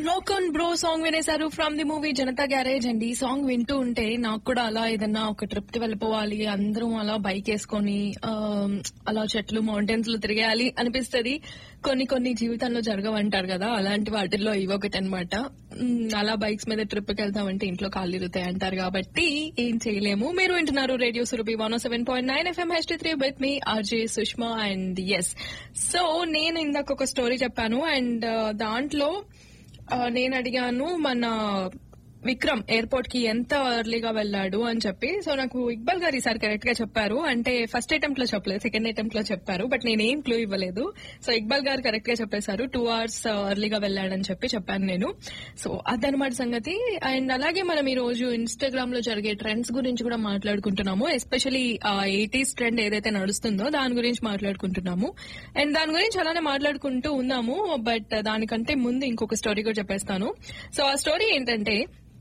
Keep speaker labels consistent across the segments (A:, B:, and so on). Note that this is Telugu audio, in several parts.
A: రాక్ ఆన్ బ్రో సాంగ్ వినేశారు from the movie Janatha Garage అండి ఈ సాంగ్ వింటూ ఉంటే నాకు కూడా అలా ఏదన్నా ఒక ట్రిప్ కి వెళ్ళిపోవాలి అందరం అలా బైక్ వేసుకొని ఆ, అలా చెట్లు మౌంటైన్స్ లో తిరగేయాలి అనిపిస్తది కొన్ని కొన్ని జీవితంలో జరగవంటారు కదా అలాంటి వాటిల్లో ఇవి ఒకటి అనమాట అలా బైక్స్ మీద ట్రిప్ కి వెళ్తామంటే ఇంట్లో కాళ్ళు ఇరుగుతాయి అంటారు కాబట్టి ఏం చేయలేము మీరు వింటున్నారు radio Surabhi one seven point nine FM H three with me RJ Sushma and yes so నేను ఇందాక ఒక స్టోరీ చెప్పాను అండ్ దాంట్లో ఆ, నేను అడిగాను మన విక్రమ్ ఎయిర్పోర్ట్ కి ఎంత ఎర్లీగా వెళ్ళాడు అని చెప్పి సో నాకు ఇక్బాల్ గారు ఈసారి కరెక్ట్ గా చెప్పారు అంటే ఫస్ట్ అటెంప్ట్ లో చెప్పలేదు సెకండ్ అటెంప్ట్ లో చెప్పారు బట్ నేనేం క్లూ ఇవ్వలేదు సో ఇక్బాల్ గారు కరెక్ట్ గా చెప్పేశారు టూ అవర్స్ ఎర్లీగా వెళ్ళాడని చెప్పి చెప్పాను నేను సో అదనమాట సంగతి అండ్ అలాగే మనం ఈ రోజు ఇన్స్టాగ్రామ్ లో జరిగే ట్రెండ్స్ గురించి కూడా మాట్లాడుకుంటున్నాము ఎస్పెషలీ ఎయిటీస్ ట్రెండ్ ఏదైతే నడుస్తుందో దాని గురించి మాట్లాడుకుంటున్నాము అండ్ దాని గురించి అలానే మాట్లాడుకుంటూ ఉన్నాము బట్ దానికంటే ముందు ఇంకొక స్టోరీ కూడా చెప్పేస్తాను సో ఆ స్టోరీ ఏంటంటే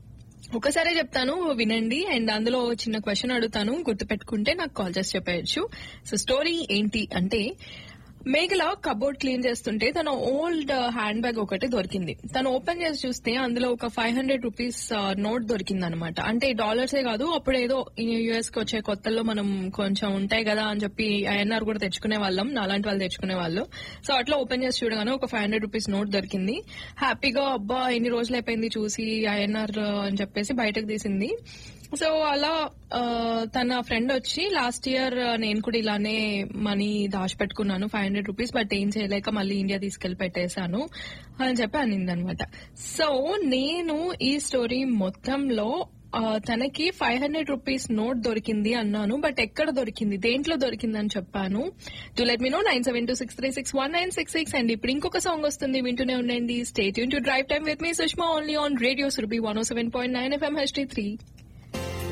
A: ఒకసారి చెప్తాను వినండి అండ్ అందులో చిన్న క్వశ్చన్ అడుగుతాను గుర్తుపెట్టుకుంటే నాకు కాల్ చేసి చెప్పేయచ్చు సో స్టోరీ ఏంటి అంటే మేఘల కబోర్డ్ క్లీన్ చేస్తుంటే తన ఓల్డ్ హ్యాండ్ బ్యాగ్ ఒకటి దొరికింది తను ఓపెన్ చేసి చూస్తే అందులో ఒక ఫైవ్ హండ్రెడ్ రూపీస్ నోట్ దొరికింది అనమాట అంటే డాలర్సే కాదు అప్పుడు ఏదో యుఎస్ కి వచ్చే కొత్తల్లో మనం కొంచెం ఉంటాయి కదా అని చెప్పి ఐఎన్ఆర్ కూడా తెచ్చుకునే వాళ్ళం నాలాంటి వాళ్ళు తెచ్చుకునే వాళ్ళు సో అట్లా ఓపెన్ చేసి చూడగానే ఒక ఫైవ్ హండ్రెడ్ రూపీస్ నోట్ దొరికింది హ్యాపీగా అబ్బా ఎన్ని రోజులు అయిపోయింది చూసి ఐఎన్ఆర్ అని చెప్పేసి బయటకు తీసింది సో అలా ఆ, తన ఫ్రెండ్ వచ్చి లాస్ట్ ఇయర్ నేను కూడా ఇలానే మనీ దాచిపెట్టుకున్నాను ఫైవ్ హండ్రెడ్ రూపీస్ బట్ ఏం చేయలేక మళ్ళీ ఇండియా తీసుకెళ్లి పెట్టేశాను అని చెప్పి అనింది అనమాట సో నేను ఈ స్టోరీ మొత్తంలో ఆ, తనకి ఫైవ్ హండ్రెడ్ రూపీస్ నోట్ దొరికింది అన్నాను బట్ ఎక్కడ దొరికింది దేంట్లో దొరికింది అని చెప్పాను to let me know nine seven two six three six one nine six six and ఇప్పుడు ఇంకొక సాంగ్ వస్తుంది వింటూనే ఉండండి స్టేట్ యూన్ to drive time with me Sushma only on radio Surabhi one seven point nine FM H three